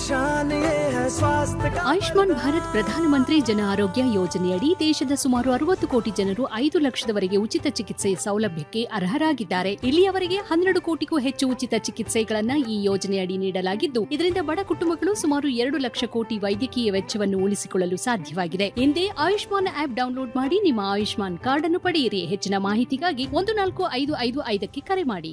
निशान ये है स्वास्थ्य का ಆಯುಷ್ಮಾನ್ ಭಾರತ್ ಪ್ರಧಾನಮಂತ್ರಿ ಜನ ಆರೋಗ್ಯ ಯೋಜನೆಯಡಿ ದೇಶದ ಸುಮಾರು ಅರವತ್ತು ಕೋಟಿ ಜನರು ಐದು ಲಕ್ಷದವರೆಗೆ ಉಚಿತ ಚಿಕಿತ್ಸೆ ಸೌಲಭ್ಯಕ್ಕೆ ಅರ್ಹರಾಗಿದ್ದಾರೆ ಇಲ್ಲಿಯವರೆಗೆ ಹನ್ನೆರಡು ಕೋಟಿಗೂ ಹೆಚ್ಚು ಉಚಿತ ಚಿಕಿತ್ಸೆಗಳನ್ನ ಈ ಯೋಜನೆಯಡಿ ನೀಡಲಾಗಿದ್ದು ಇದರಿಂದ ಬಡ ಕುಟುಂಬಗಳು ಸುಮಾರು ಎರಡು ಲಕ್ಷ ಕೋಟಿ ವೈದ್ಯಕೀಯ ವೆಚ್ಚವನ್ನು ಉಳಿಸಿಕೊಳ್ಳಲು ಸಾಧ್ಯವಾಗಿದೆ ಹಿಂದೆ ಆಯುಷ್ಮಾನ್ ಆಪ್ ಡೌನ್ಲೋಡ್ ಮಾಡಿ ನಿಮ್ಮ ಆಯುಷ್ಮಾನ್ ಕಾರ್ಡ್ ಅನ್ನು ಪಡೆಯಿರಿ ಹೆಚ್ಚಿನ ಮಾಹಿತಿಗಾಗಿ ಒಂದು ನಾಲ್ಕು ಐದು ಐದು ಐದಕ್ಕೆ ಕರೆ ಮಾಡಿ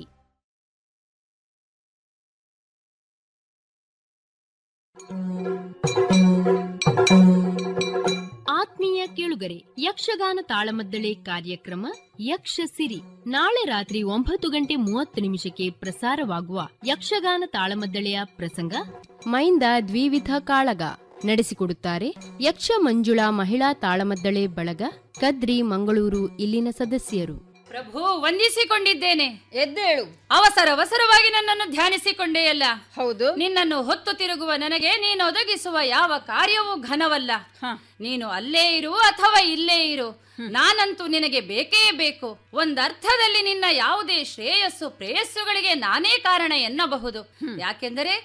ಆತ್ಮೀಯ ಕೇಳುಗರೆ ಯಕ್ಷಗಾನ ತಾಳಮದ್ದಳೆ ಕಾರ್ಯಕ್ರಮ ಯಕ್ಷ ಸಿರಿ ನಾಳೆ ರಾತ್ರಿ ಒಂಬತ್ತು ಗಂಟೆ ಮೂವತ್ತು ನಿಮಿಷಕ್ಕೆ ಪ್ರಸಾರವಾಗುವ ಯಕ್ಷಗಾನ ತಾಳಮದ್ದಳೆಯ ಪ್ರಸಂಗ ಮೈಂದ ದ್ವಿವಿಧ ಕಾಳಗ ನಡೆಸಿಕೊಡುತ್ತಾರೆ ಯಕ್ಷ ಮಂಜುಳಾ ಮಹಿಳಾ ತಾಳಮದ್ದಳೆ ಬಳಗ ಕದ್ರಿ ಮಂಗಳೂರು ಇಲ್ಲಿನ ಸದಸ್ಯರು ಪ್ರಭು ವಂದಿಸಿಕೊಂಡಿದ್ದೇನೆ ಎದ್ದೇಳು ಅವಸರ ಅವಸರವಾಗಿ ನನ್ನನ್ನು ಧ್ಯಾನಿಸಿಕೊಂಡೇಯಲ್ಲ ಹೌದು ನಿನ್ನನ್ನು ಹೊತ್ತು ತಿರುಗುವ ನನಗೆ ನೀನು ಒದಗಿಸುವ ಯಾವ ಕಾರ್ಯವೂ ಘನವಲ್ಲ ಹ. ನೀನು ಅಲ್ಲೇ ಇರು ಅಥವಾ ಇಲ್ಲೇ ಇರು ನಾನಂತೂ ನಿನಗೆ ಬೇಕೇ ಬೇಕು ಒಂದರ್ಥದಲ್ಲಿ ನಿನ್ನ ಯಾವುದೇ ಶ್ರೇಯಸ್ಸು ಪ್ರೇಯಸ್ಸುಗಳಿಗೆ ನಾನೇ ಕಾರಣ ಎನ್ನಬಹುದು ಯಾಕೆಂದರೆ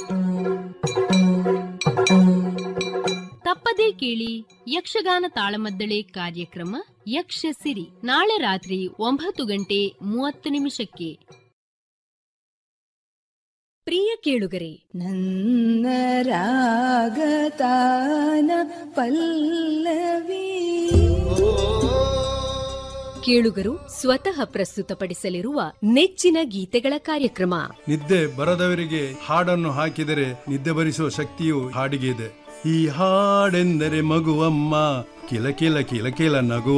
ತಪ್ಪದೇ ಕೇಳಿ ಯಕ್ಷಗಾನ ತಾಳಮದ್ದಳೆ ಕಾರ್ಯಕ್ರಮ ಯಕ್ಷ ಸಿರಿ ನಾಳೆ ರಾತ್ರಿ ಒಂಬತ್ತು ಗಂಟೆ ಮೂವತ್ತು ನಿಮಿಷಕ್ಕೆ ಪ್ರಿಯ ಕೇಳುಗರೆ ನನ್ನ ರಾಗತಾನ ಪಲ್ಲವಿ ಕೇಳುಗರು ಸ್ವತಃ ಪ್ರಸ್ತುತಪಡಿಸಲಿರುವ ನೆಚ್ಚಿನ ಗೀತೆಗಳ ಕಾರ್ಯಕ್ರಮ ನಿದ್ದೆ ಬರದವರಿಗೆ ಹಾಡನ್ನು ಹಾಕಿದರೆ ನಿದ್ದೆ ಬರಿಸುವ ಶಕ್ತಿಯು ಹಾಡಿಗೆ ಇದೆ ಈ ಹಾಡೆಂದರೆ ಮಗುವಮ್ಮ ಕಿಲ ಕಿಲ ಕಿಲ ಕಿಲ ನಗು